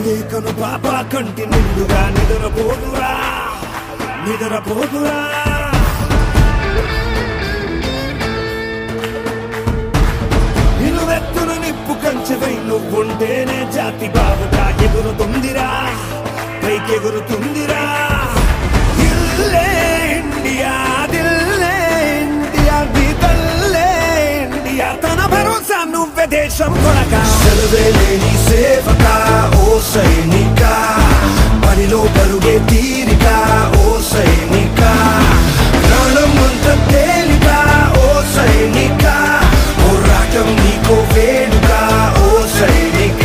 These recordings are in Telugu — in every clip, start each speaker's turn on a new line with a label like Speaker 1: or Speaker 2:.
Speaker 1: అదే కను పాప కంటి నిండుగా నిద్రపోదురా నిద్రపోదురా నిలువెత్తున నిప్పు కంచెపై నువ్వుంటేనే జాతి బావుగా ఎగురుతుందిరా పైకెగురుతుందిరా ఇల్లే ఇండియా దిల్లే ఇండియా నీ తల్లే ఇండియా తన భరోసా నువ్వే దేశం కొనగా సెలవే లేని సేవక ఓ సైనిక పనిలో పరుగే తీరిక ఓ సైనిక ప్రాణం అంత తేలిక ఓ సైనిక పోరాటం నీకో వేడుక ఓ సైనిక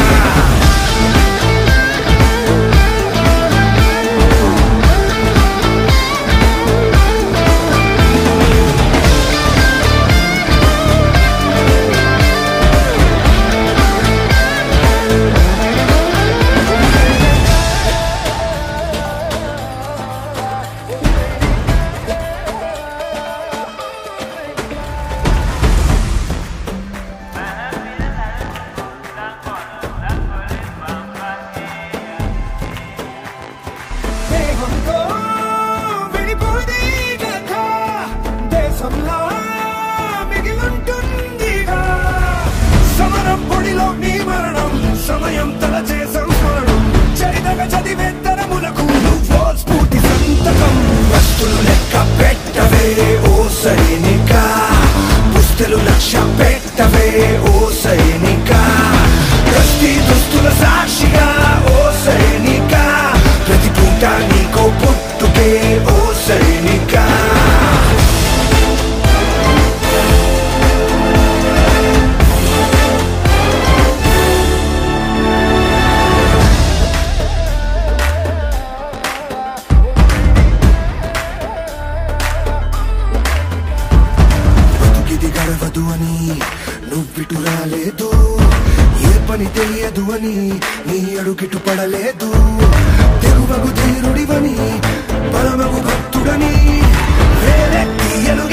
Speaker 1: దేహంతో విడిపోదే కథ దేశంలో మిగిలుంటుందిగా సమరం పొడిలో నీ మరణం సమయం తలచే సంస్మరణం చరితగ చదివే తరములకు నువ్వో స్ఫూర్తి సంతకం వస్తులు లెక్క పెట్టవే ఓ సైనిక పుస్తలు లక్ష్య పెట్టవే ఓ సైనిక ప్రతి దుస్తుల సాక్షిగా ఓ సైనిక ప్రతి పూట నీకో పుట్టుకే ఓ సైనిక బతుకిది గడవదు అని నువ్విటు రాలేదు ఏ పని తెలియదు అని నీ అడుగిటు పడలేదు తెగువగు ధీరుడివని పరమగు భక్తుడని వేలెత్తి